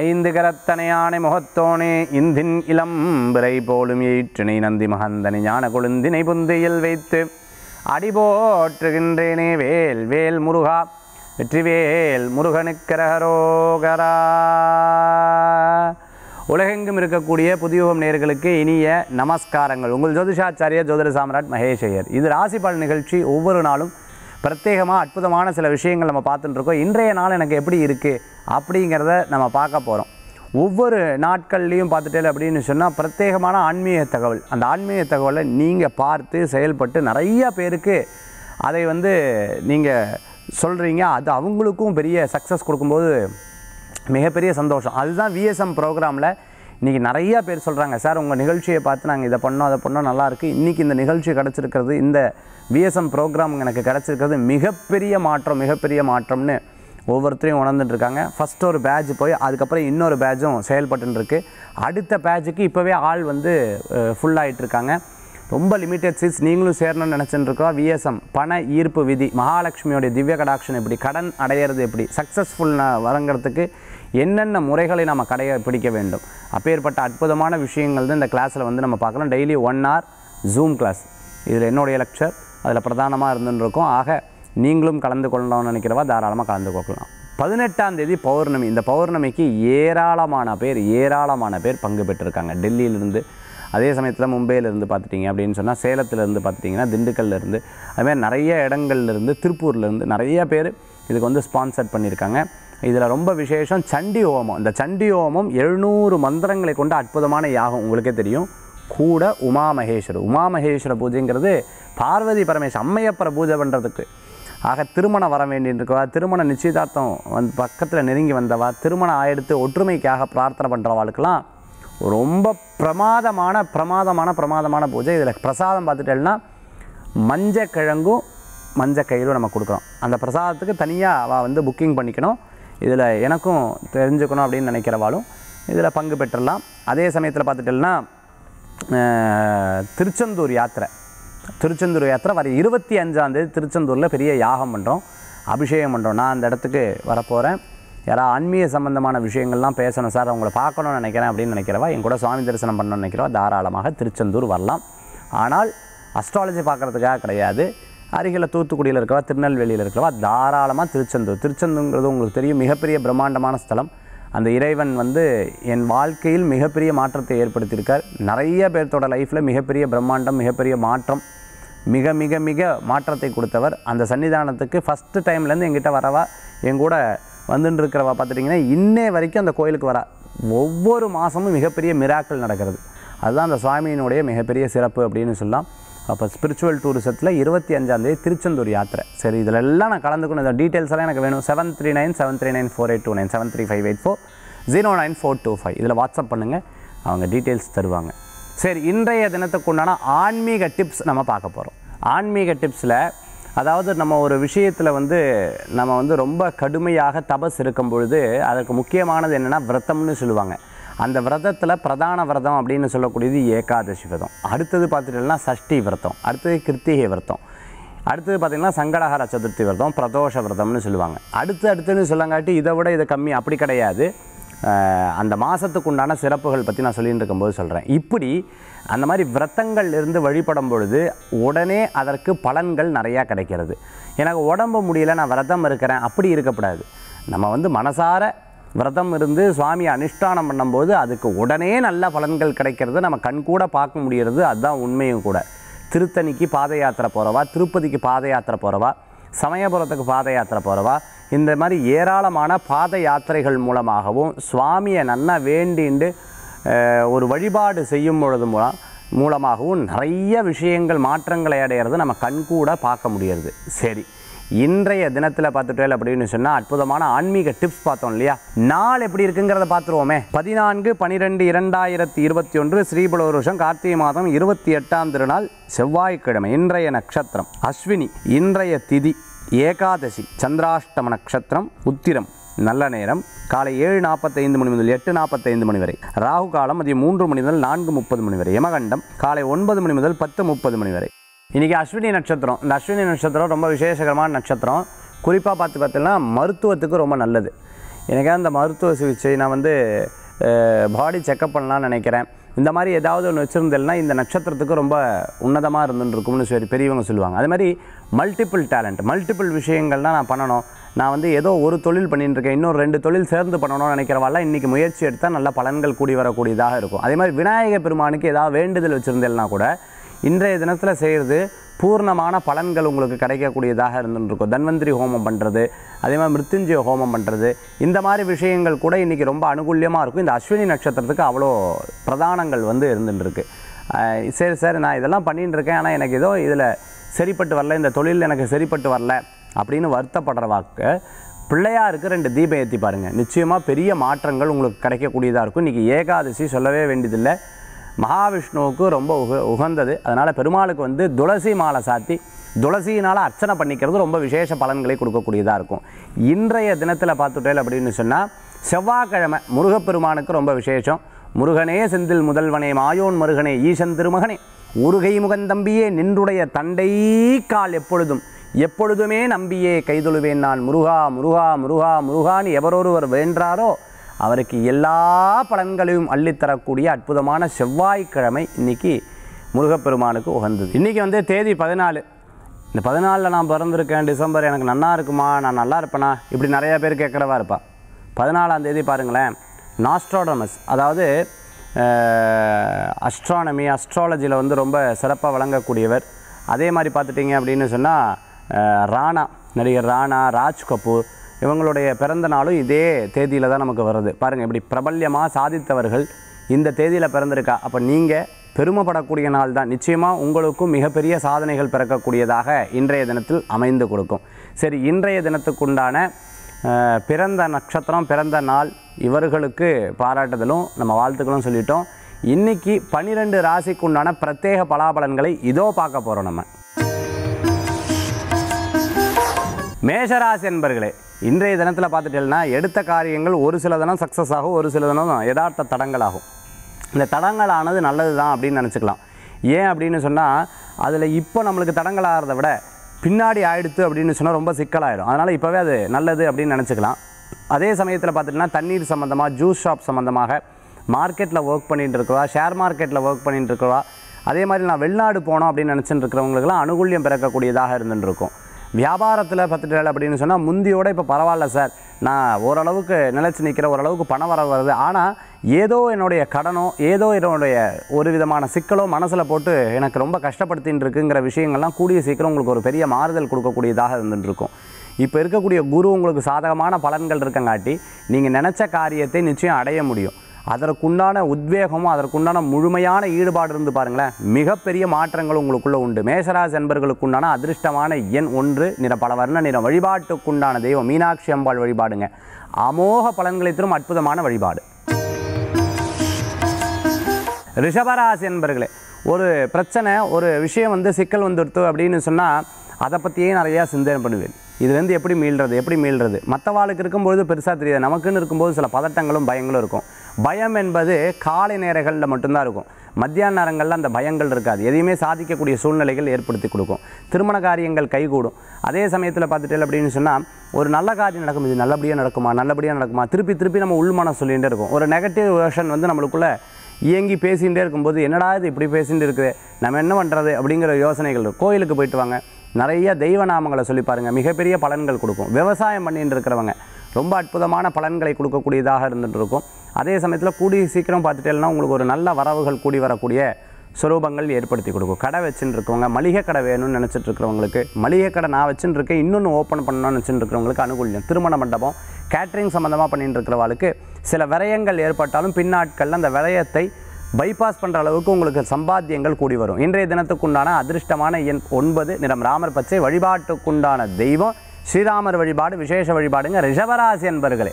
ஐந்து கரத்தனையானை முகத்தோனே இந்தின் இளம் பிறை போலும் ஈற்றினை நந்தி மகந்தனை ஞான கொழுந்தினை புந்தியில் வைத்து அடிபோற்றுகின்றேனே வேல் வேல் முருகா வெற்றிவேல் முருகனுக்கரகரோகரா உலகெங்கும் இருக்கக்கூடிய புதியுகம் நேர்களுக்கு இனிய நமஸ்காரங்கள் உங்கள் ஜோதிஷாச்சாரிய ஜோதிட சாம்ராட் மகேஷ் ஐயர் இது ராசி பலன் நிகழ்ச்சி ஒவ்வொரு நாளும் பிரத்யேகமாக அற்புதமான சில விஷயங்கள் நம்ம பார்த்துட்டு இருக்கோம் இன்றைய நாள் எனக்கு எப்படி இருக்குது அப்படிங்கிறத நம்ம பார்க்க போகிறோம் ஒவ்வொரு நாட்கள்லையும் பார்த்துட்டே அப்படின்னு சொன்னால் பிரத்யேகமான ஆன்மீக தகவல் அந்த ஆன்மீக தகவலை நீங்கள் பார்த்து செயல்பட்டு நிறைய பேருக்கு அதை வந்து நீங்கள் சொல்கிறீங்க அது அவங்களுக்கும் பெரிய சக்ஸஸ் கொடுக்கும்போது மிகப்பெரிய சந்தோஷம் அதுதான் விஎஸ்எம் ப்ரோக்ராமில் இன்றைக்கி நிறையா பேர் சொல்கிறாங்க சார் உங்கள் நிகழ்ச்சியை பார்த்து நாங்கள் இதை பண்ணோம் அதை பண்ணோம் நல்லாயிருக்கு இன்றைக்கி இந்த நிகழ்ச்சி கிடச்சிருக்கிறது இந்த விஎஸ்எம் ப்ரோக்ராம் எனக்கு கிடச்சிருக்கிறது மிகப்பெரிய மாற்றம் மிகப்பெரிய மாற்றம்னு ஒவ்வொருத்தரையும் உணர்ந்துட்டு இருக்காங்க ஃபஸ்ட் ஒரு பேட்ச் போய் அதுக்கப்புறம் இன்னொரு பேட்சும் செயல்பட்டுன்னு இருக்கு அடுத்த பேட்சுக்கு இப்போவே ஆள் வந்து ஃபுல் ஆயிட்டு இருக்காங்க ரொம்ப லிமிட்டட் சீட்ஸ் நீங்களும் சேரணும்னு நினச்சிட்டு இருக்கோம் விஎஸ்எம் பண ஈர்ப்பு விதி மகாலட்சுமியோடைய திவ்ய கடாட்சம் எப்படி கடன் அடையிறது எப்படி சக்ஸஸ்ஃபுல் வரங்கிறதுக்கு என்னென்ன முறைகளை நம்ம கடைய பிடிக்க வேண்டும் அப்பேற்பட்ட அற்புதமான விஷயங்கள் தான் இந்த கிளாஸில் வந்து நம்ம பார்க்கலாம் daily one hour zoom class இதில் என்னுடைய லெக்சர் அதில் பிரதானமாக இருந்துன்னு இருக்கோம் ஆக நீங்களும் கலந்து கொள்ளணும்னு நினைக்கிறவா தாராளமாக கலந்து கொள்ளலாம் பதினெட்டாம் தேதி பௌர்ணமி இந்த பௌர்ணமிக்கு ஏராளமான பேர் ஏராளமான பேர் பங்கு பெற்றிருக்காங்க டெல்லியிலிருந்து அதே சமயத்தில் மும்பையிலேருந்து பார்த்துட்டிங்க அப்படின்னு சொன்னால் சேலத்துலேருந்து பார்த்துட்டிங்கன்னா திண்டுக்கல்லேருந்து அதுமாதிரி நிறைய இடங்கள்லேருந்து திருப்பூர்லேருந்து நிறைய பேர் இதுக்கு வந்து ஸ்பான்சர் பண்ணியிருக்காங்க இதில் ரொம்ப விசேஷம் சண்டி ஹோமம் இந்த சண்டி ஹோமம் எழுநூறு மந்திரங்களை கொண்ட அற்புதமான யாகம் உங்களுக்கே தெரியும் கூட உமா மகேஸ்வரர் உமா மகேஸ்வர பூஜைங்கிறது பார்வதி பரமேஸ்வரர் அம்மையப்பரை பூஜை பண்ணுறதுக்கு ஆக திருமணம் வர வேண்டியிருக்கவா திருமண நிச்சயதார்த்தம் வந்து பக்கத்தில் நெருங்கி வந்தவா திருமணம் ஆயெடுத்து ஒற்றுமைக்காக பிரார்த்தனை பண்ணுறவாளுக்கெல்லாம் ரொம்ப பிரமாதமான பிரமாதமான பிரமாதமான பூஜை இதில் பிரசாதம் பார்த்துட்டேன்னா மஞ்சள் கிழங்கும் மஞ்சள் கயிறும் நம்ம கொடுக்குறோம் அந்த பிரசாதத்துக்கு தனியாக அவள் வந்து புக்கிங் பண்ணிக்கணும் இதில் எனக்கும் தெரிஞ்சுக்கணும் அப்படின்னு நினைக்கிறவாளும் இதில் பங்கு பெற்றுடலாம் அதே சமயத்தில் பார்த்துட்டேன்னா அஹ், திருச்செந்தூர் யாத்திரை திருச்செந்தூர் யாத்திரை வர இருபத்தி அஞ்சாந்தேதி திருச்செந்தூரில் பெரிய யாகம் பண்ணுறோம் அபிஷேகம் பண்ணுறோம் நான் அந்த இடத்துக்கு வரப்போகிறேன் யாராவது ஆன்மீக சம்பந்தமான விஷயங்கள்லாம் பேசணும் சார் அவங்கள பார்க்கணும்னு நினைக்கிறேன் அப்படின்னு நினைக்கிறவா என் கூட சுவாமி தரிசனம் பண்ணணும்னு நினைக்கிறவா தாராளமாக திருச்செந்தூர் வரலாம் ஆனால் அஸ்ட்ராலஜி பார்க்குறதுக்காக கிடையாது அருகில் தூத்துக்குடியில் இருக்கவா திருநெல்வேலியில் இருக்கவா தாராளமாக திருச்செந்தூர் திருச்செந்தூர்ங்கிறது உங்களுக்கு தெரியும் மிகப்பெரிய பிரம்மாண்டமான ஸ்தலம் அந்த இறைவன் வந்து என் வாழ்க்கையில் மிகப்பெரிய மாற்றத்தை ஏற்படுத்தியிருக்கார் நிறைய பேர்த்தோட லைஃப்பில் மிகப்பெரிய பிரம்மாண்டம் மிகப்பெரிய மாற்றம் மிக மிக மிக மாற்றத்தை கொடுத்தவர் அந்த சன்னிதானத்துக்கு ஃபஸ்ட்டு டைம்லேருந்து எங்கிட்ட வரவா என் கூட வந்துட்டு இருக்கிறவா பார்த்துட்டிங்கன்னா இன்னே வரைக்கும் அந்த கோயிலுக்கு வரா ஒவ்வொரு மாதமும் மிகப்பெரிய மிராக்கள் நடக்கிறது அதுதான் அந்த சுவாமியினுடைய மிகப்பெரிய சிறப்பு அப்படின்னு சொல்லலாம் அப்போ ஸ்பிரிச்சுவல் டூரிசத்தில் இருபத்தி அஞ்சாந்தேதி திருச்செந்தூர் யாத்திரை சரி இதில் எல்லாம் நான் கலந்துக்கணும் இந்த டீட்டெயில்ஸ் எல்லாம் எனக்கு வேணும் seven three nine seven three nine four eight two nine seven three five eight four zero nine four two five இதில் வாட்ஸ்அப் பண்ணுங்கள் அவங்க டீட்டெயில்ஸ் தருவாங்க சரி இன்றைய தினத்துக்கு உண்டான ஆன்மீக டிப்ஸ் நம்ம பார்க்க போகிறோம் ஆன்மீக டிப்ஸில் அதாவது நம்ம ஒரு விஷயத்தில் வந்து நம்ம வந்து ரொம்ப கடுமையாக தபஸ் இருக்கும் பொழுது அதற்கு முக்கியமானது என்னென்னா விரதம்னு சொல்லுவாங்க அந்த விரதத்தில் பிரதான விரதம் அப்படின்னு சொல்லக்கூடியது ஏகாதசி விரதம் அடுத்தது பார்த்துட்டீங்கன்னா சஷ்டி விரதம் அடுத்தது கிருத்திகை விரதம் அடுத்தது பார்த்திங்கன்னா சங்கடஹர சதுர்த்தி விரதம் பிரதோஷ விரதம்னு சொல்லுவாங்க அடுத்து அடுத்துன்னு சொல்லங்காட்டி இதை விட இது கம்மி அப்படி கிடையாது அஹ், அந்த மாதத்துக்கு உண்டான சிறப்புகள் பற்றி நான் சொல்லிட்டு இருக்கும்போது சொல்கிறேன் இப்படி அந்த மாதிரி விரதங்கள் இருந்து வழிபடும் பொழுது உடனே அதற்கு பலன்கள் நிறையா கிடைக்கிறது எனக்கு உடம்பு முடியல நான் விரதம் இருக்கிறேன் அப்படி இருக்கக்கூடாது நம்ம வந்து மனசார விரதம் இருந்து சுவாமியை அனுஷ்டானம் பண்ணும்போது அதுக்கு உடனே நல்ல பலன்கள் கிடைக்கிறது நம்ம கண்கூட பார்க்க முடியறது அதுதான் உண்மையும் கூட திருத்தணிக்கு பாத யாத்திரை போகிறவா திருப்பதிக்கு பாத யாத்திரை போகிறவா சமயபுரத்துக்கு பாத யாத்திரை போகிறவா இந்த மாதிரி ஏராளமான பாத யாத்திரைகள் மூலமாகவும் சுவாமியை நன்னா வேண்டிண்டு அஹ், ஒரு வழிபாடு செய்யும் பொழுது மூலம் மூலமாகவும் நிறைய விஷயங்கள் மாற்றங்களை அடையிறது நம்ம கண்கூட பார்க்க முடியறது சரி இன்றைய தினத்தில் பார்த்துட்டேன் அப்படின்னு சொன்னால் அற்புதமான ஆன்மீக டிப்ஸ் பார்த்தோம் இல்லையா நாள் எப்படி இருக்குங்கிறத பார்த்துருவோமே பதினான்கு பனிரெண்டு இரண்டாயிரத்தி இருபத்தி ஒன்று ஸ்ரீபுல வருஷம் கார்த்திகை மாதம் இருபத்தி எட்டாம் திருநாள் செவ்வாய்க்கிழமை இன்றைய நட்சத்திரம் அஸ்வினி இன்றைய திதி ஏகாதசி சந்திராஷ்டம நட்சத்திரம் உத்திரம் நல்ல நேரம் காலை ஏழு நாற்பத்தைந்து மணி முதல் எட்டு நாற்பத்தைந்து மணி வரை ராகு காலம் மதியம் மூன்று மணி முதல் நான்கு முப்பது மணி வரை யமகண்டம் காலை ஒன்பது மணி முதல் பத்து முப்பது மணி வரை இன்றைக்கி அஸ்வினி நட்சத்திரம் இந்த அஸ்வினி நட்சத்திரம் ரொம்ப விசேஷகரமான நட்சத்திரம் குறிப்பாக பார்த்து பார்த்தீங்கன்னா மருத்துவத்துக்கு ரொம்ப நல்லது எனக்காக இந்த மருத்துவ சிகிச்சை நான் வந்து பாடி செக்கப் பண்ணலாம்னு நினைக்கிறேன் இந்த மாதிரி ஏதாவது ஒன்று வச்சுருந்தேன்னா இந்த நட்சத்திரத்துக்கு ரொம்ப உன்னதமாக இருந்துருக்கும்னு சரி பெரியவங்க சொல்லுவாங்க அதே மாதிரி மல்டிபிள் டேலண்ட் மல்டிபிள் விஷயங்கள்லாம் நான் பண்ணணும் நான் வந்து ஏதோ ஒரு தொழில் பண்ணிட்டு இருக்கேன் இன்னொரு ரெண்டு தொழில் சேர்ந்து பண்ணணும்னு நினைக்கிறவாள்லாம் இன்றைக்கி முயற்சி எடுத்தால் நல்ல பலன்கள் கூடி வரக்கூடியதாக இருக்கும் அதே மாதிரி விநாயக பெருமானுக்கு ஏதாவது வேண்டுதல் வச்சுருந்தேன்னா கூட இன்றைய தினத்தில் செய்கிறது பூர்ணமான பலன்கள் உங்களுக்கு கிடைக்கக்கூடியதாக இருந்துருக்கும் தன்வந்திரி ஹோமம் பண்ணுறது அதே மாதிரி மிருத்யுஞ்சய ஹோமம் பண்ணுறது இந்த மாதிரி விஷயங்கள் கூட இன்றைக்கி ரொம்ப அனுகூல்யமாக இருக்கும் இந்த அஸ்வினி நட்சத்திரத்துக்கு அவ்வளோ பிரதானங்கள் வந்து இருந்துருக்கு ஆஹ் சரி சார் நான் இதெல்லாம் பண்ணிட்டு இருக்கேன் ஆனால் எனக்கு ஏதோ இதில் சரிப்பட்டு வரல இந்த தொழில் எனக்கு சரிப்பட்டு வரல அப்படின்னு வருத்தப்படுற வாக்கு பிள்ளையாருக்கு ரெண்டு தீபம் ஏற்றி பாருங்கள் நிச்சயமாக பெரிய மாற்றங்கள் உங்களுக்கு கிடைக்கக்கூடியதாக இருக்கும் இன்றைக்கி ஏகாதசி சொல்லவே வேண்டியதில்லை மகாவிஷ்ணுவுக்கு ரொம்ப உக உகந்தது அதனால் பெருமாளுக்கு வந்து துளசி மாலை சாத்தி துளசியினால் அர்ச்சனை பண்ணிக்கிறது ரொம்ப விசேஷ பலன்களை கொடுக்கக்கூடியதாக இருக்கும் இன்றைய தினத்தில் பார்த்துட்டேன் அப்படின்னு சொன்னால் செவ்வாய்க்கிழமை முருகப்பெருமானுக்கு ரொம்ப விசேஷம் முருகனே செந்தில் முதல்வனே மாயோன் மருகனே ஈசன் திருமகனே உருகை முகந்தம்பியே நின்றுடைய தண்டை கால் எப்பொழுதும் எப்பொழுதுமே நம்பியே கைதொழுவேன் நான் முருகா முருகா முருகா முருகான்னு எவரொருவர் வேண்டாரோ அவருக்கு எல்லா பலன்களையும் அள்ளித்தரக்கூடிய அற்புதமான செவ்வாய்க்கிழமை இன்னைக்கு முருகப்பெருமானுக்கு உகந்தது இன்றைக்கி வந்து தேதி பதினாலு இந்த பதினாலில் நான் பிறந்திருக்கேன் டிசம்பர் எனக்கு நன்னா இருக்குமா நான் நல்லா இருப்பேனா இப்படி நிறைய பேர் கேட்குறவா இருப்பா பதினாலாம் தேதி பாருங்களேன் நாஸ்ட்ரோடமஸ் அதாவது அஸ்ட்ரானமி அஸ்ட்ராலஜியில் வந்து ரொம்ப சிறப்பாக வழங்கக்கூடியவர் அதே மாதிரி பார்த்துட்டிங்க அப்படின்னு சொன்னால் ராணா நடிகர் ராணா ராஜ் கபூர் இவங்களுடைய பிறந்த நாளும் இதே தேதியில் தான் நமக்கு வருது பாருங்கள் இப்படி பிரபல்யமாக சாதித்தவர்கள் இந்த தேதியில் பிறந்திருக்கா அப்போ நீங்கள் பெருமைப்படக்கூடிய நாள் தான் நிச்சயமாக உங்களுக்கும் மிகப்பெரிய சாதனைகள் பிறக்கக்கூடியதாக இன்றைய தினத்தில் அமைந்து கொடுக்கும் சரி இன்றைய தினத்துக்குண்டான அஹ், பிறந்த நட்சத்திரம் பிறந்த நாள் இவர்களுக்கு பாராட்டுதலும் நம்ம வாழ்த்துக்களும் சொல்லிட்டோம் இன்னைக்கு பன்னிரெண்டு ராசிக்குண்டான பிரத்யேக பலாபலன்களை இதோ பார்க்க போகிறோம் நம்ம மேஷராசி என்பர்களே இன்றைய தினத்தில் பார்த்துட்டேன்னா எடுத்த காரியங்கள் ஒரு சில தினம் சக்ஸஸ் ஆகும் ஒரு சில தினம் யதார்த்த தடங்களாகும் இந்த தடங்களானது நல்லது தான் அப்படின்னு நினச்சிக்கலாம் ஏன் அப்படின்னு சொன்னால் அதில் இப்போ நம்மளுக்கு தடங்கள் ஆகிறத விட பின்னாடி ஆயிடுத்து அப்படின்னு சொன்னால் ரொம்ப சிக்கலாயிடும் அதனால் இப்போவே அது நல்லது அப்படின்னு நினச்சிக்கலாம் அதே சமயத்தில் பார்த்துட்டிங்கன்னா தண்ணீர் சம்மந்தமாக ஜூஸ் ஷாப் சம்மந்தமாக மார்க்கெட்டில் ஒர்க் பண்ணிட்டு இருக்கிறவா ஷேர் மார்க்கெட்டில் ஒர்க் பண்ணிட்டு இருக்கிறவா அதே மாதிரி நான் வெளிநாடு போனோம் அப்படின்னு நினச்சிட்டு இருக்கிறவங்களுக்குலாம் அனுகூல்யம் பிறக்கக்கூடியதாக இருந்துட்டு இருக்கும் வியாபாரத்தில் பார்த்துட்டு அப்படின்னு சொன்னால் முந்தியோட இப்போ பரவாயில்ல சார் நான் ஓரளவுக்கு நிலைச்சு நிற்கிற ஓரளவுக்கு பணம் வர வருது ஆனால் ஏதோ என்னுடைய கடனோ ஏதோ என்னுடைய ஒரு விதமான சிக்கலோ மனசில் போட்டு எனக்கு ரொம்ப கஷ்டப்படுத்தின்னு இருக்குங்கிற விஷயங்கள்லாம் கூடிய சீக்கிரம் உங்களுக்கு ஒரு பெரிய மாறுதல் கொடுக்கக்கூடியதாக இருந்துட்டு இருக்கும் இப்போ இருக்கக்கூடிய குரு உங்களுக்கு சாதகமான பலன்கள் இருக்கங்காட்டி நீங்கள் நினச்ச காரியத்தை நிச்சயம் அடைய முடியும் அதற்குண்டான உத்வேகமும் அதற்குண்டான முழுமையான ஈடுபாடு இருந்து பாருங்களேன் மிகப்பெரிய மாற்றங்கள் உங்களுக்குள்ள உண்டு மேஷராசி என்பர்களுக்குண்டான அதிர்ஷ்டமான எண் ஒன்று நிற பல வர்ண நிற வழிபாட்டுக்குண்டான தெய்வம் மீனாட்சி அம்பாள் வழிபாடுங்க அமோக பலன்களை தரும் அற்புதமான வழிபாடு ரிஷபராசி என்பர்களே ஒரு பிரச்சனை ஒரு விஷயம் வந்து சிக்கல் வந்துடுத்து அப்படின்னு சொன்னால் அதை பற்றியே நிறையா சிந்தனை பண்ணுவேன் இதுலேருந்து எப்படி மீள்றது எப்படி மீள்றது மற்றவாளுக்கு இருக்கும்பொழுது பெருசாக தெரியாது நமக்குன்னு இருக்கும்போது சில பதட்டங்களும் பயங்களும் இருக்கும் பயம் என்பது காலை நேரங்களில் மட்டும்தான் இருக்கும் மத்தியான நேரங்களில் அந்த பயங்கள் இருக்காது எதையுமே சாதிக்கக்கூடிய சூழ்நிலைகள் ஏற்படுத்தி கொடுக்கும் திருமண காரியங்கள் கைகூடும் அதே சமயத்தில் பார்த்துட்டு அப்படின்னு சொன்னால் ஒரு நல்ல காரியம் நடக்கும் இது நல்லபடியாக நடக்குமா நல்லபடியாக நடக்குமா திருப்பி திருப்பி நம்ம உள்மனம் சொல்லிகிட்டே இருக்கும் ஒரு நெகட்டிவ் வேர்ஷன் வந்து நம்மளுக்குள்ள இயங்கி பேசிகிட்டே இருக்கும்போது என்னடா இது இப்படி பேசிட்டு இருக்குது நம்ம என்ன பண்ணுறது அப்படிங்கிற யோசனைகள் இருக்கும் கோயிலுக்கு போயிட்டு வாங்க நிறைய தெய்வ நாமங்களை சொல்லி பாருங்கள் மிகப்பெரிய பலன்கள் கொடுக்கும் விவசாயம் பண்ணிட்டு இருக்கிறவங்க ரொம்ப அற்புதமான பலன்களை கொடுக்கக்கூடியதாக இருந்துட்டு இருக்கும் அதே சமயத்தில் கூடி சீக்கிரம் பார்த்துட்டேன்னா உங்களுக்கு ஒரு நல்ல வரவுகள் கூடி வரக்கூடிய சுரூபங்கள் ஏற்படுத்தி கொடுக்கும் கடை வச்சுட்டு இருக்கவங்க மளிகை கடை வேணும்னு நினச்சிட்டு இருக்கிறவங்களுக்கு மளிகை கடை நான் வச்சுட்டு இருக்கேன் இன்னொன்று ஓப்பன் பண்ணணும்னு நினச்சிட்டு இருக்கிறவங்களுக்கு அனுகூல்யம் திருமண மண்டபம் கேட்ரிங் சம்மந்தமாக பண்ணிட்டு இருக்கிறவங்களுக்கு சில விரயங்கள் ஏற்பட்டாலும் பின்னாட்களில் அந்த விரயத்தை பைபாஸ் பண்ணுற அளவுக்கு உங்களுக்கு சம்பாத்தியங்கள் கூடி வரும் இன்றைய தினத்துக்குண்டான அதிர்ஷ்டமான எண் ஒன்பது நிறம் ராமர் பச்சை வழிபாட்டுக்குண்டான தெய்வம் ஸ்ரீராமர் வழிபாடு விசேஷ வழிபாடுங்க ரிஷபராசி என்பர்களே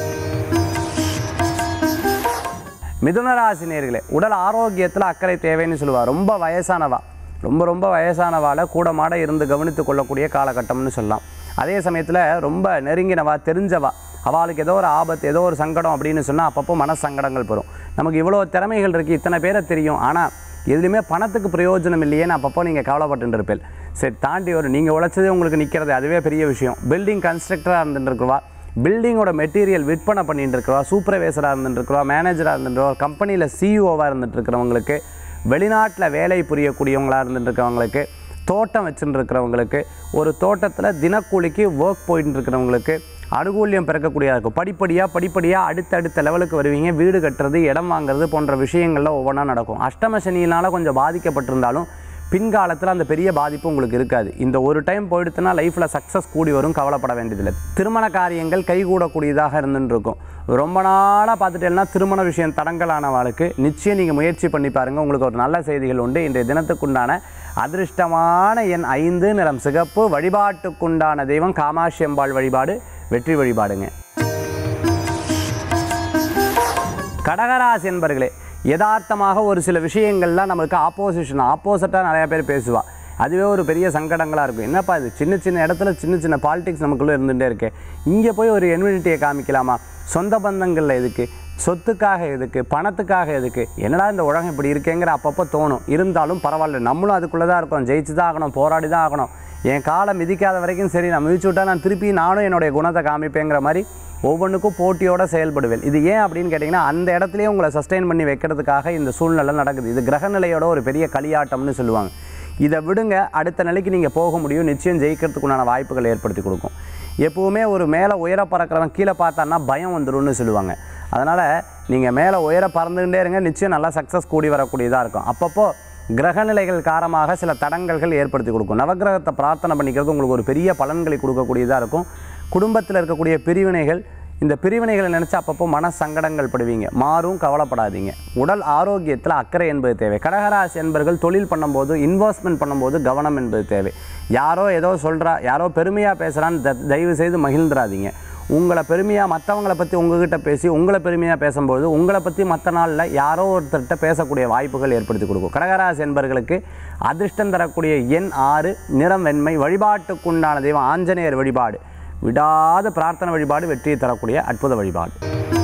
மிதுனராசி நேர்களே உடல் ஆரோக்கியத்தில் அக்கறை தேவைன்னு சொல்லுவா ரொம்ப வயசானவா ரொம்ப ரொம்ப வயசானவால கூட மாட இருந்து கவனித்து கொள்ளக்கூடிய காலகட்டம்னு சொல்லலாம் அதே சமயத்தில் ரொம்ப நெருங்கினவா தெரிஞ்சவா அவளுக்கு ஏதோ ஒரு ஆபத்து ஏதோ ஒரு சங்கடம் அப்படின்னு சொன்னால் அப்பப்போ மன சங்கடங்கள் பெறும் நமக்கு இவ்வளோ திறமைகள் இருக்குது இத்தனை பேரை தெரியும் ஆனால் எதுலையுமே பணத்துக்கு பிரயோஜனம் இல்லையேன்னு அப்பப்போ நீங்கள் கவலைப்பட்டு இருப்பேன் சரி தாண்டி வரும் நீங்கள் உழைச்சதே உங்களுக்கு நிற்கிறது அதுவே பெரிய விஷயம் பில்டிங் கன்ஸ்ட்ரக்டராக இருந்துட்டு இருக்கிறவா பில்டிங்கோட மெட்டீரியல் விற்பனை பண்ணிட்டு இருக்கிறவா சூப்பர்வைசராக இருந்துட்டு இருக்கிறவா மேனேஜராக இருந்துட்டு ஒரு கம்பெனியில் சிஇஓவாக இருந்துட்டு இருக்கிறவங்களுக்கு வெளிநாட்டில் வேலை புரியக்கூடியவங்களாக இருந்துட்டு இருக்கிறவங்களுக்கு தோட்டம் வச்சுட்டு இருக்கிறவங்களுக்கு ஒரு தோட்டத்தில் தினக்கூலிக்கு ஒர்க் போயிட்டு இருக்கிறவங்களுக்கு அனுகூல்யம் பிறக்கக்கூடியதாக இருக்கும் படிப்படியாக படிப்படியாக அடுத்தடுத்த லெவலுக்கு வருவீங்க வீடு கட்டுறது இடம் வாங்குறது போன்ற விஷயங்கள்ல ஒவ்வொன்றா நடக்கும் அஷ்டம சனியினால் கொஞ்சம் பாதிக்கப்பட்டிருந்தாலும் பின்காலத்தில் அந்த பெரிய பாதிப்பு உங்களுக்கு இருக்காது இந்த ஒரு டைம் போயிடுத்துனா லைஃப்பில் சக்ஸஸ் கூடி வரும் கவலைப்பட வேண்டியதில்லை திருமண காரியங்கள் கைகூடக்கூடியதாக இருந்துட்டு இருக்கும் ரொம்ப நாளாக பார்த்துட்டேன்னா திருமண விஷயம் தடங்கலானவாளுக்கு நிச்சயம் நீங்கள் முயற்சி பண்ணி பாருங்கள் உங்களுக்கு ஒரு நல்ல செய்திகள் உண்டு இன்றைய தினத்துக்குண்டான அதிர்ஷ்டமான எண் ஐந்து நிறம் சிகப்பு வழிபாட்டுக்குண்டான தெய்வம் காமாட்சி அம்பாள் வழிபாடு வெற்றி வழிபாடுங்க கடகராசி என்பர்களே யதார்த்தமாக ஒரு சில விஷயங்கள்லாம் நமக்கு ஆப்போசிஷன் ஆப்போசிட்டாக நிறைய பேர் பேசுவா அதுவே ஒரு பெரிய சங்கடங்களாக இருக்கும் என்னப்பா இது சின்ன சின்ன இடத்துல சின்ன சின்ன பாலிடிக்ஸ் நமக்குள்ளே இருந்துகிட்டே இருக்கே இங்கே போய் ஒரு என்வினிட்டியை காமிக்கலாமா சொந்த பந்தங்களில் எதுக்கு சொத்துக்காக எதுக்கு பணத்துக்காக எதுக்கு என்னடா இந்த உலகம் இப்படி இருக்கேங்கிற அப்பப்போ தோணும் இருந்தாலும் பரவாயில்ல நம்மளும் அதுக்குள்ளே தான் இருக்கோம் ஜெயிச்சு தான் ஆகணும் போராடி தான் ஆகணும் என் காலை மிதிக்காத வரைக்கும் சரி நான் மிதிச்சு விட்டா நான் திருப்பி நானும் என்னுடைய குணத்தை காமிப்பேங்கிற மாதிரி ஒவ்வொன்றுக்கும் போட்டியோட செயல்படுவேன் இது ஏன் அப்படின்னு கேட்டிங்கன்னா அந்த இடத்துலயே உங்களை சஸ்டெயின் பண்ணி வைக்கிறதுக்காக இந்த சூழ்நிலை நடக்குது இது கிரகநிலையோட ஒரு பெரிய களியாட்டம்னு சொல்லுவாங்க இதை விடுங்க அடுத்த நிலைக்கு நீங்கள் போக முடியும் நிச்சயம் ஜெயிக்கிறதுக்குண்டான வாய்ப்புகள் ஏற்படுத்தி கொடுக்கும் எப்போவுமே ஒரு மேலே உயர பறக்கிறவன் கீழே பார்த்தான்னா பயம் வந்துரும்னு சொல்லுவாங்க அதனால் நீங்கள் மேலே உயர பறந்துகிட்டே இருங்க நிச்சயம் நல்லா சக்ஸஸ் கூடி வரக்கூடியதாக இருக்கும் அப்பப்போ கிரகநிலைகள் காரணமாக சில தடங்கல்கள் ஏற்படுத்தி கொடுக்கும் நவக்கிரகத்தை பிரார்த்தனை பண்ணிக்கிறது உங்களுக்கு ஒரு பெரிய பலன்களை கொடுக்கக்கூடியதாக இருக்கும் குடும்பத்தில் இருக்கக்கூடிய பிரிவினைகள் இந்த பிரிவினைகளை நினச்சி அப்பப்போ மன சங்கடங்கள் படுவீங்க மாறும் கவலைப்படாதீங்க உடல் ஆரோக்கியத்தில் அக்கறை என்பது தேவை கடகராசி என்பர்கள் தொழில் பண்ணும்போது இன்வெஸ்ட்மெண்ட் பண்ணும்போது கவனம் என்பது தேவை யாரோ ஏதோ சொல்கிறா யாரோ பெருமையாக பேசுகிறான்னு த- தயவு செய்து மகிழ்ந்துராதீங்க உங்களை பெருமையாக மற்றவங்களை பற்றி உங்ககிட்ட பேசி உங்களை பெருமையாக பேசும்போது உங்களை பற்றி மற்ற நாளில் யாரோ ஒருத்தர்கிட்ட பேசக்கூடிய வாய்ப்புகள் ஏற்படுத்தி கொடுக்கும் கடகராசி என்பர்களுக்கு அதிர்ஷ்டம் தரக்கூடிய எண் ஆறு நிறம் வெண்மை வழிபாட்டுக்குண்டான தெய்வம் ஆஞ்சநேயர் வழிபாடு விடாத பிரார்த்தனை வழிபாடு வெற்றியை தரக்கூடிய அற்புத வழிபாடு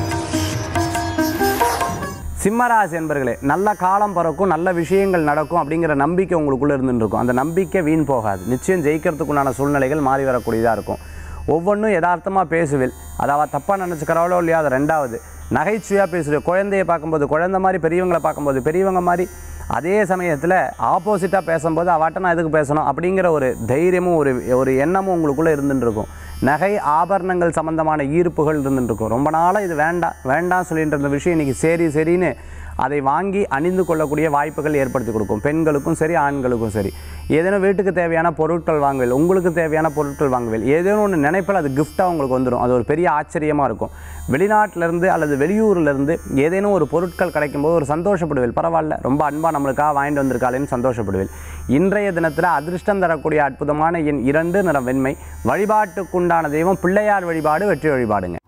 சிம்மராசி என்பர்களே நல்ல காலம் பிறக்கும் நல்ல விஷயங்கள் நடக்கும் அப்படிங்கிற நம்பிக்கை உங்களுக்குள்ளே இருந்துட்டு இருக்கும் அந்த நம்பிக்கை வீண் போகாது நிச்சயம் ஜெயிக்கிறதுக்குண்டான சூழ்நிலைகள் மாறி வரக்கூடியதாக இருக்கும் ஒவ்வொன்றும் யதார்த்தமாக பேசுவேன் அதாவது தப்பாக நினச்சிக்கிறாளோ இல்லையா அது ரெண்டாவது நகைச்சுவையாக பேசுவேன் குழந்தைய பார்க்கும்போது குழந்தை மாதிரி பெரியவங்களை பார்க்கும்போது பெரியவங்க மாதிரி அதே சமயத்தில் ஆப்போசிட்டாக பேசும்போது அவாட்ட நான் எதுக்கு பேசணும் அப்படிங்கிற ஒரு தைரியமும் ஒரு ஒரு எண்ணமும் உங்களுக்குள்ளே இருந்துட்டு இருக்கும் நகை ஆபரணங்கள் சம்பந்தமான ஈர்ப்புகள் இருந்துட்டு இருக்கும் ரொம்ப நாளாக இது வேண்டாம் வேண்டாம் சொல்லிட்டு இருந்த விஷயம் இன்றைக்கி சரி சரின்னு அதை வாங்கி அணிந்து கொள்ளக்கூடிய வாய்ப்புகள் ஏற்படுத்தி கொடுக்கும் பெண்களுக்கும் சரி ஆண்களுக்கும் சரி ஏதேனும் வீட்டுக்கு தேவையான பொருட்கள் வாங்குவேல் உங்களுக்கு தேவையான பொருட்கள் வாங்குவேல் ஏதேனும் ஒன்று நினைப்பில் அது கிஃப்டாக உங்களுக்கு வந்துடும் அது ஒரு பெரிய ஆச்சரியமாக இருக்கும் வெளிநாட்டிலேருந்து அல்லது வெளியூர்லேருந்து ஏதேனும் ஒரு பொருட்கள் கிடைக்கும்போது ஒரு சந்தோஷப்படுவேல் பரவாயில்ல ரொம்ப அன்பாக நம்மளுக்காக வாங்கிட்டு வந்திருக்காளேன்னு சந்தோஷப்படுவேன் இன்றைய தினத்தில் அதிர்ஷ்டம் தரக்கூடிய அற்புதமான எண் இரண்டு நிறம் வெண்மை வழிபாட்டுக்குண்டான தெய்வம் பிள்ளையார் வழிபாடு வெற்றி வழிபாடுங்க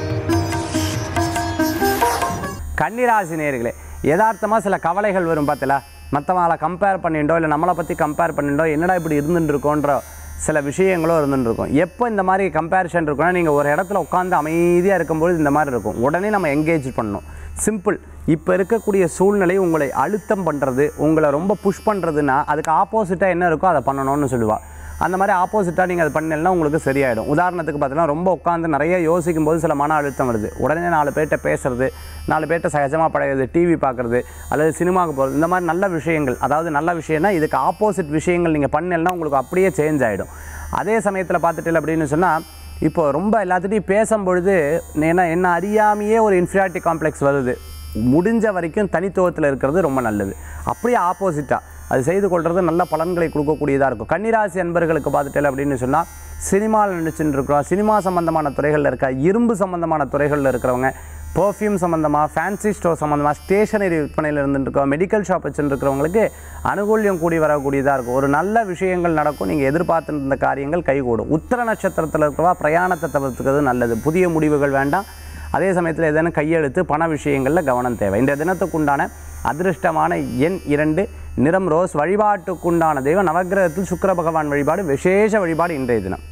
கன்னிராசி நேர்களே யதார்த்தமாக சில கவலைகள் வரும் பார்த்தல மற்றவங்களை கம்பேர் பண்ணிட்டோ இல்லை நம்மளை பற்றி கம்பேர் பண்ணிட்டோ என்னடா இப்படி இருந்துட்டு இருக்கோன்ற சில விஷயங்களும் இருந்துட்டு இருக்கும் எப்போ இந்த மாதிரி கம்பேரிஷன் இருக்குன்னா நீங்கள் ஒரு இடத்துல உட்காந்து அமைதியாக இருக்கும்போது இந்த மாதிரி இருக்கும் உடனே நம்ம எங்கேஜ் பண்ணணும் சிம்பிள் இப்போ இருக்கக்கூடிய சூழ்நிலை உங்களை அழுத்தம் பண்ணுறது உங்களை ரொம்ப புஷ் பண்ணுறதுன்னா அதுக்கு ஆப்போசிட்டாக என்ன இருக்கோ அதை பண்ணணும்னு சொல்லுவாள் அந்த மாதிரி ஆப்போசிட்டாக நீங்கள் அது பண்ணலைன்னா உங்களுக்கு சரியாயிடும் உதாரணத்துக்கு பார்த்தீங்கன்னா ரொம்ப உட்காந்து நிறைய யோசிக்கும் போது சில மன அழுத்தம் வருது உடனே நாலு பேர்கிட்ட பேசுறது நாலு பேர்கிட்ட சகஜமாக பழகுறது டிவி பார்க்குறது அல்லது சினிமாவுக்கு போகிறது இந்த மாதிரி நல்ல விஷயங்கள் அதாவது நல்ல விஷயம்னா இதுக்கு ஆப்போசிட் விஷயங்கள் நீங்கள் பண்ணலைன்னா உங்களுக்கு அப்படியே சேஞ்ச் ஆகிடும் அதே சமயத்தில் பார்த்துட்டு அப்படின்னு சொன்னால் இப்போ ரொம்ப எல்லாத்துட்டையும் பேசும்பொழுது என்ன என்ன அறியாமையே ஒரு இன்ஃபீரியாரிட்டி காம்ப்ளெக்ஸ் வருது முடிஞ்ச வரைக்கும் தனித்துவத்தில் இருக்கிறது ரொம்ப நல்லது அப்படியே ஆப்போசிட்டாக அது செய்து கொள்வது நல்ல பலன்களை கொடுக்கக்கூடியதாக இருக்கும் கன்னிராசி அன்பர்களுக்கு பார்த்துட்டேன் அப்படின்னு சொன்னால் சினிமாவில் நடிச்சுட்டு இருக்கிறோம் சினிமா சம்பந்தமான துறைகளில் இருக்க இரும்பு சம்பந்தமான துறைகளில் இருக்கிறவங்க பர்ஃப்யூம் சம்மந்தமாக ஃபேன்சி ஸ்டோர் சம்மந்தமாக ஸ்டேஷனரி விற்பனையில் இருந்துருக்கோம் மெடிக்கல் ஷாப் வச்சுருக்கிறவங்களுக்கு அனுகூல்யம் கூடி வரக்கூடியதாக இருக்கும் ஒரு நல்ல விஷயங்கள் நடக்கும் நீங்கள் எதிர்பார்த்துட்டு இருந்த காரியங்கள் கைகூடும் உத்தர நட்சத்திரத்தில் இருக்கிறவா பிரயாணத்தை தவிர்த்துக்கிறது நல்லது புதிய முடிவுகள் வேண்டாம் அதே சமயத்தில் ஏதேனும் கையெழுத்து பண விஷயங்களில் கவனம் தேவை இந்த தினத்துக்குண்டான அதிர்ஷ்டமான எண் இரண்டு நிறம் ரோஸ் வழிபாட்டுக்குண்டான தெய்வம் நவக்கிரகத்தில் சுக்கிர பகவான் வழிபாடு விசேஷ வழிபாடு இன்றைய தினம்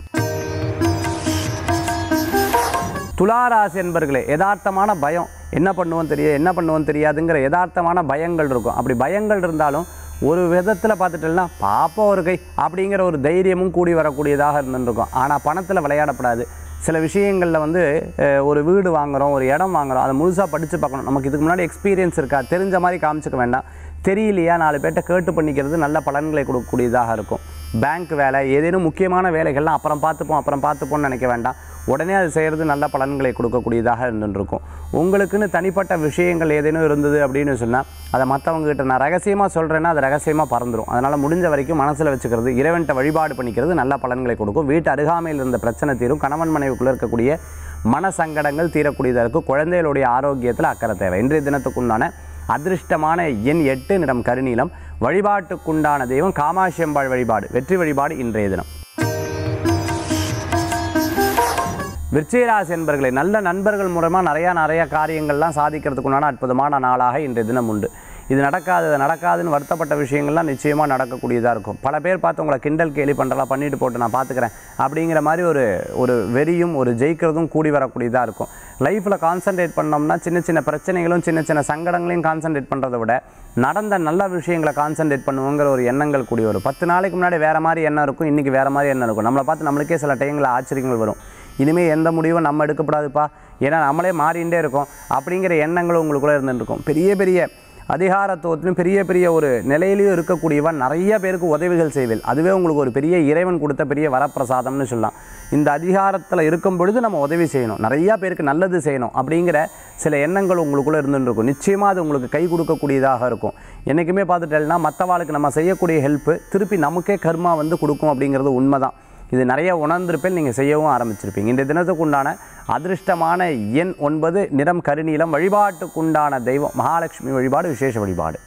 துளாராசி என்பர்களே யதார்த்தமான பயம் என்ன பண்ணுவோம் தெரியாது என்ன பண்ணுவோம் தெரியாதுங்கிற யதார்த்தமான பயங்கள் இருக்கும் அப்படி பயங்கள் இருந்தாலும் ஒரு விதத்தில் பார்த்துட்டோம்னா பாப்பா ஒரு கை அப்படிங்கிற ஒரு தைரியமும் கூடி வரக்கூடியதாக இருந்துருக்கும் ஆனால் பணத்தில் விளையாடப்படாது சில விஷயங்களில் வந்து அஹ், ஒரு வீடு வாங்குறோம் ஒரு இடம் வாங்குறோம் அதை முழுசாக படித்து பார்க்கணும் நமக்கு இதுக்கு முன்னாடி எக்ஸ்பீரியன்ஸ் இருக்கா தெரிஞ்ச மாதிரி காமிச்சிக்க வேண்டாம் தெரியலையா நாலு பேர்ட்ட கேட்டு பண்ணிக்கிறது நல்ல பலன்களை கொடுக்கக்கூடியதாக இருக்கும் பேங்க் வேலை ஏதேனும் முக்கியமான வேலைகள்லாம் அப்புறம் பார்த்துப்போம் அப்புறம் பார்த்துப்போம்னு நினைக்க வேண்டாம் உடனே அது செய்கிறது நல்ல பலன்களை கொடுக்கக்கூடியதாக இருந்துருக்கும் உங்களுக்குன்னு தனிப்பட்ட விஷயங்கள் ஏதேனும் இருந்தது அப்படின்னு சொன்னால் அதை மற்றவங்ககிட்ட நான் ரகசியமாக சொல்கிறேன்னா அது ரகசியமாக பறந்துடும் அதனால் முடிஞ்ச வரைக்கும் மனசில் வச்சுக்கிறது இறைவன்ட்ட வழிபாடு பண்ணிக்கிறது நல்ல பலன்களை கொடுக்கும் வீட்டு அருகாமையில் இருந்த பிரச்சனை தீரும் கணவன் மனைவிக்குள்ளே இருக்கக்கூடிய மன சங்கடங்கள் தீரக்கூடியதாக இருக்கும் குழந்தைகளுடைய ஆரோக்கியத்தில் அக்கறை தேவை இன்றைய தினத்துக்குண்டான அதிர்ஷ்டமான எண் எட்டு நிறம் கருநீலம் வழிபாட்டுக்குண்டான தெய்வம் காமாட்சி அம்பாள் வழிபாடு வெற்றி வழிபாடு இன்றைய தினம் விருச்சிகராசி என்பர்களை நல்ல நண்பர்கள் மூலமாக நிறையா நிறைய காரியங்கள்லாம் சாதிக்கிறதுக்குண்டான அற்புதமான நாளாக இன்றைய தினம் உண்டு இது நடக்காது இது நடக்காதுன்னு வருத்தப்பட்ட விஷயங்கள்லாம் நிச்சயமாக நடக்கக்கூடியதாக இருக்கும் பல பேர் பார்த்து உங்களை கிண்டல் கேலி பண்ணுறலாம் பண்ணிட்டு போட்டு நான் பார்த்துக்கிறேன் அப்படிங்கிற மாதிரி ஒரு ஒரு வெறியும் ஒரு ஜெயிக்கிறதும் கூடி வரக்கூடியதாக இருக்கும் லைஃப்பில் கான்சென்ட்ரேட் பண்ணோம்னா சின்ன சின்ன பிரச்சனைகளும் சின்ன சின்ன சங்கடங்களையும் கான்சென்ட்ரேட் பண்ணுறதை விட நடந்த நல்ல விஷயங்களை கான்சென்ட்ரேட் பண்ணுவோங்கிற ஒரு எண்ணங்கள் கூடி வரும் பத்து நாளைக்கு முன்னாடி வேறு மாதிரி எண்ணம் இருக்கும் இன்றைக்கி வேறு மாதிரி எண்ணம் இருக்கும் நம்மளை பார்த்து நம்மளுக்கே சில டைங்களில் ஆச்சரியங்கள் வரும் இனிமேல் எந்த முடிவும் நம்ம எடுக்கப்படாதுப்பா ஏன்னா நம்மளே மாறிண்டே இருக்கோம் அப்படிங்கிற எண்ணங்கள் உங்களுக்குள்ளே இருந்துருக்கும் பெரிய பெரிய அதிகாரத்துவத்திலும் பெரிய பெரிய ஒரு நிலையிலையும் இருக்கக்கூடியவன் நிறைய பேருக்கு உதவிகள் செய்வேன் அதுவே உங்களுக்கு ஒரு பெரிய இறைவன் கொடுத்த பெரிய வரப்பிரசாதம்னு சொல்லலாம் இந்த அதிகாரத்தில் இருக்கும் பொழுது நம்ம உதவி செய்யணும் நிறையா பேருக்கு நல்லது செய்யணும் அப்படிங்கிற சில எண்ணங்கள் உங்களுக்குள்ளே இருந்துட்டு இருக்கும் நிச்சயமாக அது உங்களுக்கு கை கொடுக்கக்கூடியதாக இருக்கும் என்றைக்குமே பார்த்துட்டேன்னா மற்றவாளுக்கு நம்ம செய்யக்கூடிய ஹெல்ப்பு திருப்பி நமக்கே கர்மா வந்து கொடுக்கும் அப்படிங்கிறது உண்மைதான் இது நிறைய உணர்ந்திருப்பேன் நீங்கள் செய்யவும் ஆரம்பிச்சிருப்பீங்க இந்த தினத்துக்கு உண்டான அதிர்ஷ்டமான எண் ஒன்பது நிறம் கருநீலம் வழிபாட்டுக்குண்டான தெய்வம் மகாலட்சுமி வழிபாடு விசேஷ வழிபாடு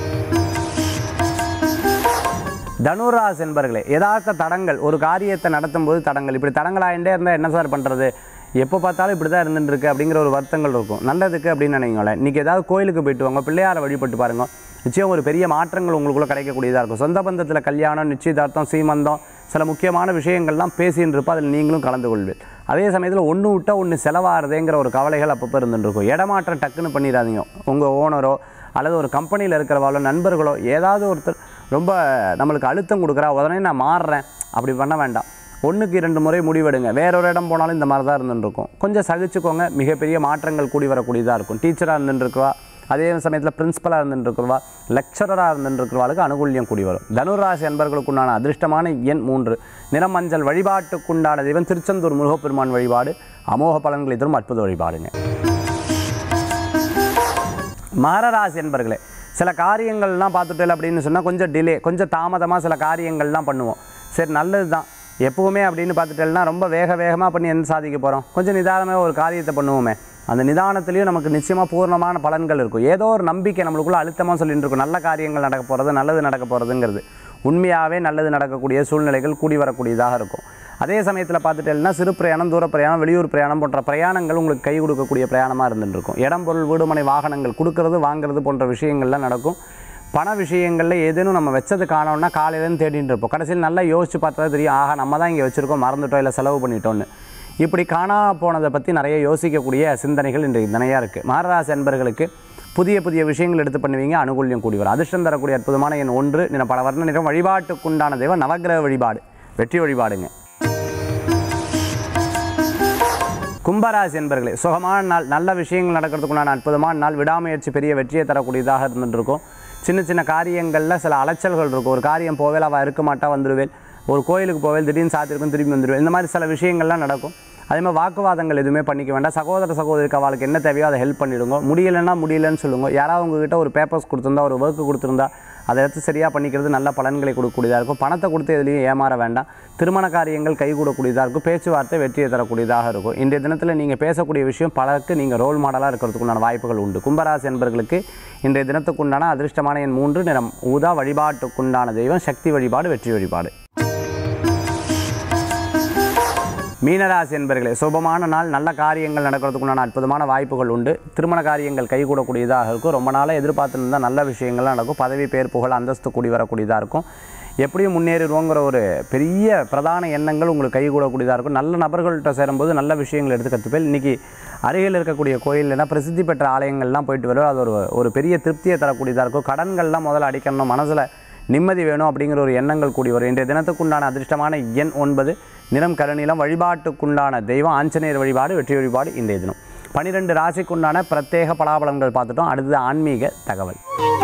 தனுராஸ் என்பர்களே யதார்த்த தடங்கள் ஒரு காரியத்தை நடத்தும் போது தடங்கள் இப்படி தடங்களாயிட்டே இருந்தால் என்ன சார் பண்ணுறது எப்போ பார்த்தாலும் இப்படி தான் இருந்துட்டு இருக்கு அப்படிங்கிற ஒரு வருத்தங்கள் இருக்கும் நல்லதுக்கு அப்படின்னு நினைங்களேன் இன்றைக்கி ஏதாவது கோயிலுக்கு போயிட்டு வாங்க பிள்ளையாரை வழிபட்டு பாருங்க நிச்சயம் ஒரு பெரிய மாற்றங்கள் உங்களுக்குள்ளே கிடைக்கக்கூடியதாக இருக்கும் சொந்த பந்தத்தில் கல்யாணம் நிச்சயதார்த்தம் சீமந்தம் சில முக்கியமான விஷயங்கள்லாம் பேசின்னு இருப்போம் அதில் நீங்களும் கலந்து கொள்வீர் அதே சமயத்தில் ஒன்று விட்டால் ஒன்று செலவாகிறதேங்கிற ஒரு கவலைகள் அப்பப்போ இருந்துட்டு இருக்கும் இடமாற்றம் டக்குன்னு பண்ணிடாதீங்க உங்கள் ஓனரோ அல்லது ஒரு கம்பெனியில் இருக்கிறவாளோ நண்பர்களோ ஏதாவது ஒருத்தர் ரொம்ப நம்மளுக்கு அழுத்தம் கொடுக்குறா உடனே நான் மாறுறேன் அப்படி பண்ண வேண்டாம் ஒன்றுக்கு இரண்டு முறை முடிவெடுங்க வேற ஒரு இடம் போனாலும் இந்த மாதிரி தான் இருந்துருக்கும் கொஞ்சம் சகிச்சுக்கோங்க மிகப்பெரிய மாற்றங்கள் கூடி வரக்கூடியதாக இருக்கும் டீச்சராக இருந்துருக்குவா அதே சமயத்தில் பிரின்ஸிபலாக இருந்துருக்குவா லெக்சரராக இருந்துருக்கிறவாளுக்கு அனுகூல்யம் கூடி வரும் தனுராசி அன்பர்களுக்குண்டான அதிர்ஷ்டமான எண் மூன்று நிறம் மஞ்சள் வழிபாட்டுக்குண்டான தெய்வம் திருச்செந்தூர் முருகப்பெருமான் வழிபாடு அமோக பலன்களை தரும் அற்புத வழிபாடுங்க மகரராசி என்பர்களே சில காரியங்கள்லாம் பார்த்துட்டேன் அப்படின்னு சொன்னால் கொஞ்சம் டிலே கொஞ்சம் தாமதமாக சில காரியங்கள்லாம் பண்ணுவோம் சரி நல்லது தான் எப்பவுமே அப்படின்னு பார்த்துட்டேன்னா ரொம்ப வேக வேகமாக பண்ணி என்ன சாதிக்க போகிறோம் கொஞ்சம் நிதானமாக ஒரு காரியத்தை பண்ணுவோமே அந்த நிதானத்துலேயும் நமக்கு நிச்சயமாக பூர்ணமான பலன்கள் இருக்கும் ஏதோ ஒரு நம்பிக்கை நம்மளுக்குள்ள அழுத்தமாக சொல்லிட்டு இருக்கும் நல்ல காரியங்கள் நடக்க போகிறது நல்லது நடக்க போகிறதுங்கிறது உண்மையாகவே நல்லது நடக்கக்கூடிய சூழ்நிலைகள் கூடி வரக்கூடியதாக இருக்கும் அதே சமயத்தில் பார்த்துட்டேன்னா சிறு பிரயாணம் தூர பிரயாணம் வெளியூர் பிரயாணம் போன்ற பிரயாணங்கள் உங்களுக்கு கை கொடுக்கக்கூடிய பிரயாணமாக இருந்துட்டு இருக்கும் இடம் பொருள் வீடுமனை வாகனங்கள் கொடுக்கறது வாங்குறது போன்ற விஷயங்கள்லாம் நடக்கும் பண விஷயங்களில் ஏதேனும் நம்ம வச்சது காணோம்னா காலையிலேருந்து தேடிட்டு இருப்போம் கடைசியில் நல்லா யோசிச்சு பார்த்தா தெரியும் ஆஹா நம்ம தான் இங்கே வச்சுருக்கோம் மறந்துட்டோம் இல்லை செலவு பண்ணிட்டோன்னு இப்படி காணா போனதை பற்றி நிறைய யோசிக்கக்கூடிய சிந்தனைகள் இன்றைக்கு நிறையா இருக்குது மகராசி அன்பர்களுக்கு புதிய புதிய விஷயங்கள் எடுத்து பண்ணுவீங்க அனுகூல்யம் கூடி வரும் அதிர்ஷ்டம் தரக்கூடிய அற்புதமான எண் ஒன்று நிற பல வர்ண நிறம் வழிபாட்டுக்குண்டான தெய்வம் நவக்கிரக வழிபாடு வெற்றி வழிபாடுங்க கும்பராசி என்பர்களே சுகமான நாள் நல்ல விஷயங்கள் நடக்கிறதுக்குண்டான அற்புதமான நாள் விடாமுயற்சி பெரிய வெற்றியை தரக்கூடியதாக இருந்துட்டு இருக்கும் சின்ன சின்ன காரியங்களில் சில அலைச்சல்கள் இருக்கும் ஒரு காரியம் போவேல் அவள் இருக்க மாட்டா வந்துடுவேன் ஒரு கோயிலுக்கு போவேல் திடீர்னு சாத்திருக்கும் திரும்பி வந்துடுவேன் இந்த மாதிரி சில விஷயங்கள்லாம் நடக்கும் அதே மாதிரி வாக்குவாதங்கள் எதுவுமே பண்ணிக்க வேண்டாம் சகோதர சகோதரிக்கு அவளுக்கு என்ன தேவையோ அதை ஹெல்ப் பண்ணிவிடுங்க முடியலைன்னா முடியலன்னு சொல்லுங்க யாராவது உங்ககிட்ட ஒரு பேப்பர்ஸ் கொடுத்துருந்தா ஒரு ஒர்க்கு கொடுத்துருந்தா அதை எடுத்து சரியாக பண்ணிக்கிறது நல்ல பலன்களை கொடுக்கக்கூடியதாக இருக்கும் பணத்தை கொடுத்து எதுலேயும் ஏமாற வேண்டாம் திருமண காரியங்கள் கைகூடக்கூடியதாக இருக்கும் பேச்சுவார்த்தை வெற்றியை தரக்கூடியதாக இருக்கும் இன்றைய தினத்தில் நீங்கள் பேசக்கூடிய விஷயம் பலருக்கு நீங்கள் ரோல் மாடலாக இருக்கிறதுக்குண்டான வாய்ப்புகள் உண்டு கும்பராசி என்பர்களுக்கு இன்றைய தினத்துக்குண்டான அதிர்ஷ்டமான எண் மூன்று நிறம் ஊதா வழிபாட்டுக்குண்டான தெய்வம் சக்தி வழிபாடு வெற்றி வழிபாடு மீனராசி என்பர்களே சுபமான நாள் நல்ல காரியங்கள் நடக்கிறதுக்குண்டான அற்புதமான வாய்ப்புகள் உண்டு திருமண காரியங்கள் கைகூடக்கூடியதாக இருக்கும் ரொம்ப நாளாக எதிர்பார்த்துருந்தால் நல்ல விஷயங்கள்லாம் நடக்கும் பதவி பேர் புகழ் அந்தஸ்து கூடி வரக்கூடியதாக இருக்கும் எப்படியும் முன்னேறிடுவோங்கிற ஒரு பெரிய பிரதான எண்ணங்கள் உங்களுக்கு கைகூடக்கூடியதாக இருக்கும் நல்ல நபர்கள்ட்ட சேரும்போது நல்ல விஷயங்கள் எடுத்து கற்றுப்பேன் இன்றைக்கி அருகில் இருக்கக்கூடிய கோயில்னா பிரசித்தி பெற்ற ஆலயங்கள்லாம் போயிட்டு வரும் அது ஒரு ஒரு பெரிய திருப்தியை தரக்கூடியதாக இருக்கும் கடன்கள்லாம் முதல்ல அடிக்கணும் மனசில் நிம்மதி வேணும் அப்படிங்கிற ஒரு எண்ணங்கள் கூடி வரும் இன்றைய தினத்துக்குண்டான அதிர்ஷ்டமான எண் ஒன்பது நிறம் கருநீலம் வழிபாட்டுக்குண்டான தெய்வம் ஆஞ்சநேயர் வழிபாடு வெற்றி வழிபாடு இன்றைய தினம் பனிரெண்டு ராசிக்குண்டான பிரத்யேக பலாபலன்கள் பார்த்துட்டோம் அடுத்தது ஆன்மீக தகவல்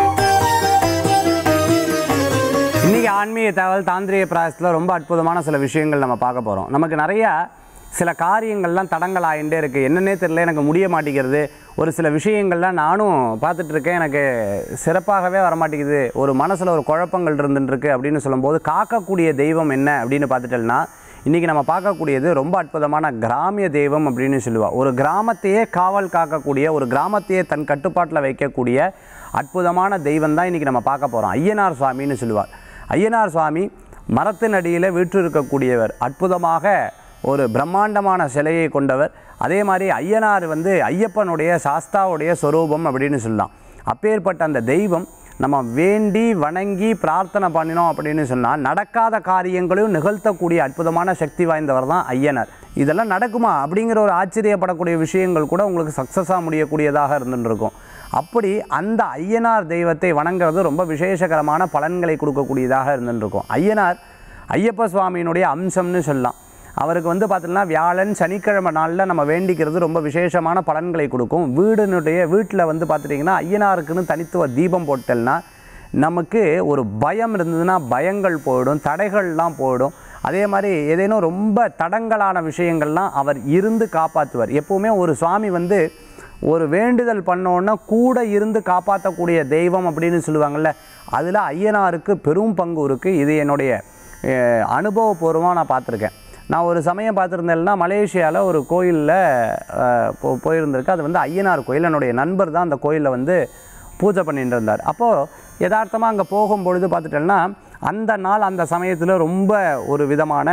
இன்றைக்கி ஆன்மீக தகவல் தாந்திரிய பிராயசத்தில் ரொம்ப அற்புதமான சில விஷயங்கள் நம்ம பார்க்க போகிறோம் நமக்கு நிறையா சில காரியங்கள்லாம் தடங்கள் ஆகிட்டே இருக்குது என்னன்னே தெரியல எனக்கு முடிய மாட்டேங்கிறது ஒரு சில விஷயங்கள்லாம் நானும் பார்த்துட்டு இருக்கேன் எனக்கு சிறப்பாகவே வரமாட்டேங்குது ஒரு மனசில் ஒரு குழப்பங்கள் இருந்துருக்கு அப்படின்னு சொல்லும்போது காக்கக்கூடிய தெய்வம் என்ன அப்படின்னு பார்த்துட்டோம்னா இன்றைக்கி நம்ம பார்க்கக்கூடியது ரொம்ப அற்புதமான கிராமிய தெய்வம் அப்படின்னு சொல்லுவாள் ஒரு கிராமத்தையே காவல் காக்கக்கூடிய ஒரு கிராமத்தையே தன் கட்டுப்பாட்டில் வைக்கக்கூடிய அற்புதமான தெய்வம் தான் இன்றைக்கி நம்ம பார்க்க போகிறோம் ஐயனார் சுவாமின்னு சொல்லுவார் ஐயனார் சுவாமி மரத்தின் அடியில் வீற்றிருக்கக்கூடியவர் அற்புதமாக ஒரு பிரம்மாண்டமான சிலையை கொண்டவர் அதே மாதிரி ஐயனார் வந்து ஐயப்பனுடைய சாஸ்தாவுடைய சொரூபம் அப்படின்னு சொல்லலாம் அப்பேற்பட்ட அந்த தெய்வம் நம்ம வேண்டி வணங்கி பிரார்த்தனை பண்ணினோம் அப்படின்னு சொன்னால் நடக்காத காரியங்களையும் நிகழ்த்தக்கூடிய அற்புதமான சக்தி வாய்ந்தவர் தான் ஐயனார் இதெல்லாம் நடக்குமா அப்படிங்கிற ஒரு ஆச்சரியப்படக்கூடிய விஷயங்கள் கூட உங்களுக்கு சக்ஸஸாக முடியக்கூடியதாக இருந்துட்டு இருக்கும் அப்படி அந்த ஐயனார் தெய்வத்தை வணங்குறது ரொம்ப விசேஷகரமான பலன்களை கொடுக்கக்கூடியதாக இருந்துட்டு இருக்கும் ஐயனார் ஐயப்ப சுவாமியினுடைய அம்சம்னு சொல்லலாம் அவருக்கு வந்து பார்த்தீங்கன்னா வியாழன் சனிக்கிழமை நாளில் நம்ம வேண்டிக்கிறது ரொம்ப விசேஷமான பலன்களை கொடுக்கும் வீடினுடைய வீட்டில் வந்து பார்த்துட்டிங்கன்னா ஐயனாருக்குன்னு தனித்துவ தீபம் போட்டல்னா நமக்கு ஒரு பயம் இருந்ததுன்னா பயங்கள் போயிடும் தடைகள்லாம் போயிடும் அதே மாதிரி ஏதேனும் ரொம்ப தடங்கலான விஷயங்கள்லாம் அவர் இருந்து காப்பாற்றுவார் எப்போவுமே ஒரு சுவாமி வந்து ஒரு வேண்டுதல் பண்ணோன்னா கூட இருந்து காப்பாற்றக்கூடிய தெய்வம் அப்படின்னு சொல்லுவாங்கள்ல அதில் ஐயனாருக்கு பெரும் பங்கு இருக்குது இது என்னுடைய அஹ், அனுபவபூர்வமாக நான் பார்த்துருக்கேன் நான் ஒரு சமயம் பார்த்துருந்தேன்னா மலேசியாவில் ஒரு கோயிலில் போ போயிருந்திருக்கு அது வந்து ஐயனார் கோயில் என்னுடைய நண்பர் தான் அந்த கோயிலில் வந்து பூஜை பண்ணிட்டு இருந்தார் அப்போது யதார்த்தமாக அங்கே போகும்பொழுது பார்த்துட்டேன்னா அந்த நாள் அந்த சமயத்தில் ரொம்ப ஒரு விதமான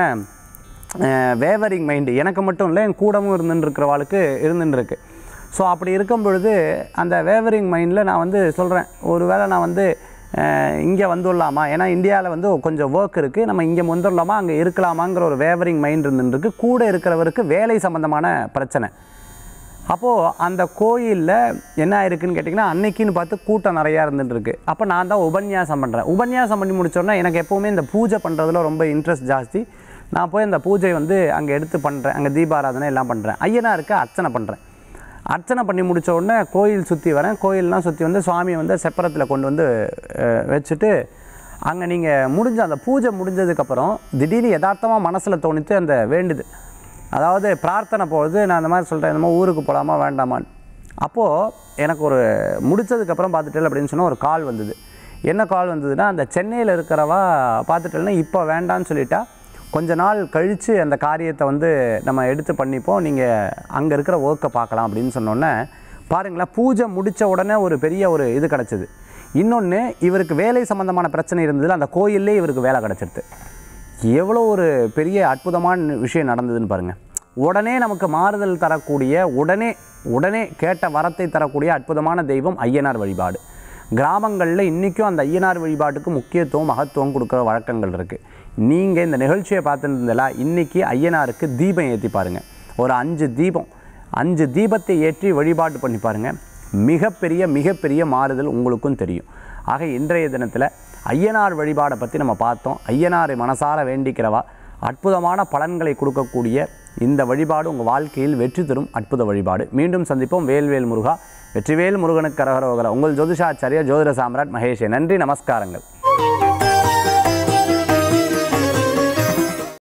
வேவரிங் மைண்டு எனக்கு மட்டும் இல்லை என் கூடவும் இருந்துன்னு இருக்கிறவாளுக்கு இருந்துன்னு இருக்கு ஸோ அப்படி இருக்கும் பொழுது அந்த வேவரிங் மைண்டில் நான் வந்து சொல்கிறேன் ஒருவேளை நான் வந்து இங்கே வந்துடலாமா ஏன்னா இந்தியாவில் வந்து கொஞ்சம் ஒர்க் இருக்குது நம்ம இங்கே வந்துடலாமா அங்கே இருக்கலாமாங்கிற ஒரு வேவரிங் மைண்ட் இருந்துருக்கு கூட இருக்கிறவருக்கு வேலை சம்மந்தமான பிரச்சனை அப்போது அந்த கோயிலில் என்ன ஆயிருக்குன்னு கேட்டிங்கன்னா அன்னைக்குன்னு பார்த்து கூட்டம் நிறையா இருந்துட்டு இருக்கு அப்போ நான் தான் உபன்யாசம் பண்ணுறேன் உபன்யாசம் பண்ணி முடிச்சோன்னா எனக்கு எப்போவுமே இந்த பூஜை பண்ணுறதுல ரொம்ப இன்ட்ரெஸ்ட் ஜாஸ்தி நான் போய் அந்த பூஜை வந்து அங்கே எடுத்து பண்ணுறேன் அங்கே தீபாராதனை எல்லாம் பண்ணுறேன் ஐயனாருக்கு அர்ச்சனை பண்ணுறேன் அர்ச்சனை பண்ணி முடிச்ச உடனே கோயில் சுற்றி வரேன் கோயிலெலாம் சுற்றி வந்து சுவாமியை வந்து செப்பரத்தில் கொண்டு வந்து அஹ், வச்சுட்டு அங்கே நீங்கள் முடிஞ்ச அந்த பூஜை முடிஞ்சதுக்கப்புறம் திடீர்னு யதார்த்தமாக மனசில் தோணித்து அந்த வேண்டுது அதாவது பிரார்த்தனை போகுது நான் அந்த மாதிரி சொல்கிறேன் என்னமோ ஊருக்கு போகலாமா வேண்டாமான்னு அப்போது எனக்கு ஒரு முடிச்சதுக்கப்புறம் பார்த்துட்டேன் அப்படின்னு சொன்னால் ஒரு கால் வந்தது என்ன கால் வந்ததுன்னா அந்த சென்னையில் இருக்கிறவா பார்த்துட்டேன்னா இப்போ வேண்டான்னு சொல்லிட்டா கொஞ்ச நாள் கழித்து அந்த காரியத்தை வந்து நம்ம எடுத்து பண்ணிப்போம் நீங்கள் அங்கே இருக்கிற ஒர்க்கை பார்க்கலாம் அப்படின்னு சொன்னோன்னே பாருங்களேன் பூஜை முடித்த உடனே ஒரு பெரிய ஒரு இது கிடச்சிது இன்னொன்று இவருக்கு வேலை சம்மந்தமான பிரச்சனை இருந்ததில் அந்த கோயிலே இவருக்கு வேலை கிடச்சிருது எவ்வளோ ஒரு பெரிய அற்புதமான விஷயம் நடந்ததுன்னு பாருங்கள் உடனே நமக்கு மாறுதல் தரக்கூடிய உடனே உடனே கேட்ட வரத்தை தரக்கூடிய அற்புதமான தெய்வம் ஐயனார் வழிபாடு கிராமங்களில் இன்றைக்கும் அந்த ஐயனார் வழிபாட்டுக்கு முக்கியத்துவம் மகத்துவம் கொடுக்குற வழக்கங்கள் இருக்குது நீங்கள் இந்த நிகழ்ச்சியை பார்த்துட்டு இருந்தல இன்றைக்கி ஐயனாருக்கு தீபம் ஏற்றி பாருங்கள் ஒரு அஞ்சு தீபம் அஞ்சு தீபத்தை ஏற்றி வழிபாடு பண்ணி பாருங்கள் மிகப்பெரிய மிகப்பெரிய மாறுதல் உங்களுக்கும் தெரியும் ஆக இன்றைய தினத்தில் ஐயனார் வழிபாடை பற்றி நம்ம பார்த்தோம் ஐயனாரை மனசார வேண்டிக்கிறவா அற்புதமான பலன்களை கொடுக்கக்கூடிய இந்த வழிபாடு உங்கள் வாழ்க்கையில் வெற்றி தரும் அற்புத வழிபாடு மீண்டும் சந்திப்போம் வேல்வேல் முருகா வெற்றிவேல் முருகனுக்கு கரகரோகர உங்கள் ஜோதிஷாச்சாரியா ஜோதிட சாம்ராட் மகேஷே நன்றி நமஸ்காரங்கள்